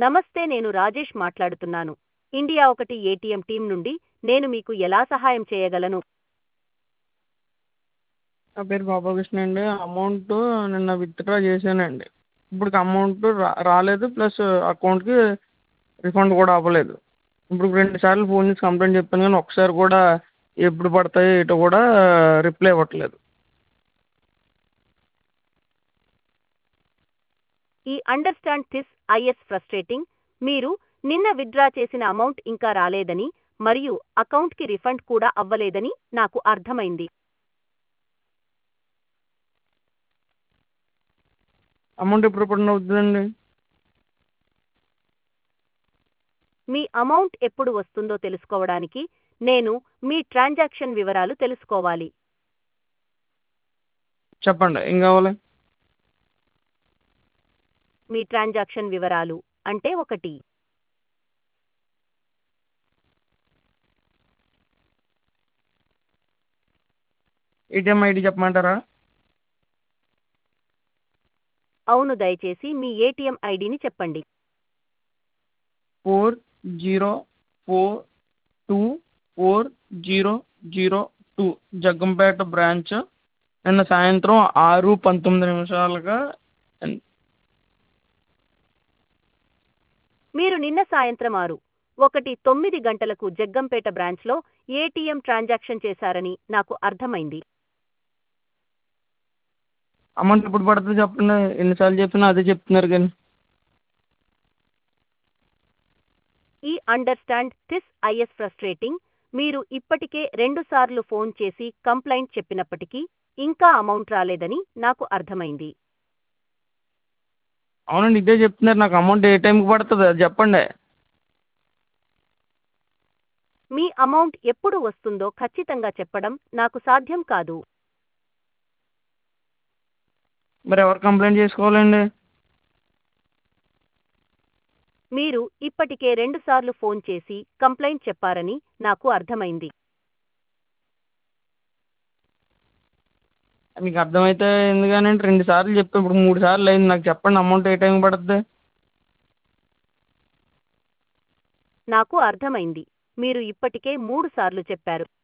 నమస్తే నేను రాజేష్ మాట్లాడుతున్నాను ఇండియా ఒకటి ఏటీఎం టీం నుండి నేను మీకు ఎలా సహాయం చేయగలను నా పేరు గోపాలకృష్ణ అండి అమౌంట్ నిన్న విత్డ్రా చేశానండి ఇప్పుడు అమౌంట్ రా రాలేదు ప్లస్ అకౌంట్కి రిఫండ్ కూడా అవ్వలేదు ఇప్పుడు రెండు సార్లు ఫోన్ చేసి కంప్లైంట్ చెప్పాను కానీ ఒక్కసారి కూడా ఎప్పుడు పడతాయో ఏంటో కూడా రిప్లై ఇవ్వట్లేదు ఈ అండర్స్టాండ్ థిస్ ఐఎస్ ఫ్రస్ట్రేటింగ్ మీరు నిన్న విత్డ్రా చేసిన అమౌంట్ ఇంకా రాలేదని మరియు అకౌంట్కి రిఫండ్ కూడా అవ్వలేదని నాకు అర్థమైంది అమౌంట్ ఎప్పుడు పడిన అవుతుందండి మీ అమౌంట్ ఎప్పుడు వస్తుందో తెలుసుకోవడానికి నేను మీ ట్రాన్సాక్షన్ వివరాలు తెలుసుకోవాలి చెప్పండి ఏం కావాలి మీ ట్రాన్సాక్షన్ వివరాలు అంటే ఒకటి ఏటీఎం ఐడి చెప్పమంటారా అవును దయచేసి మీ ఏటీఎం ఐడిని చెప్పండి four zero four two four zero zero two Jaggampeta branch నిన్న సాయంత్రం ఆరు పంతొమ్మిది నిమిషాలుగా మీరు నిన్న సాయంత్రం ఆరు ఒకటి తొమ్మిది గంటలకు జగ్గంపేట బ్రాంచ్లో ఏటీఎం ట్రాన్సాక్షన్ చేశారని నాకు అర్థమైంది అమౌంట్ ఎప్పుడు పడుతుంది చెప్పండి ఎన్నిసార్లు చెప్పినా అదే చెప్తున్నారు కానీ ఈ అండర్స్టాండ్ థిస్ ఐఎస్ ఫ్రస్ట్రేటింగ్ మీరు ఇప్పటికే రెండుసార్లు ఫోన్ చేసి కంప్లైంట్ చెప్పినప్పటికీ ఇంకా అమౌంట్ రాలేదని నాకు అర్థమైంది అవునండి ఇదే చెప్తున్నారు నాకు అమౌంట్ ఏ టైంకి పడుతుంది అది చెప్పండి మీ అమౌంట్ ఎప్పుడు వస్తుందో ఖచ్చితంగా చెప్పడం నాకు సాధ్యం కాదు మరి ఎవరు కంప్లైంట్ చేసుకోవాలండి మీరు ఇప్పటికే రెండుసార్లు ఫోన్ చేసి కంప్లైంట్ చెప్పారని నాకు అర్థమైంది మీకు అర్థమైతే ఎందుకనంటే రెండు సార్లు చెప్పి ఇప్పుడు మూడు సార్లు అయింది నాకు చెప్పండి అమౌంట్ ఏ టైంకి పడుతుంది నాకు అర్థమైంది మీరు ఇప్పటికే మూడు సార్లు చెప్పారు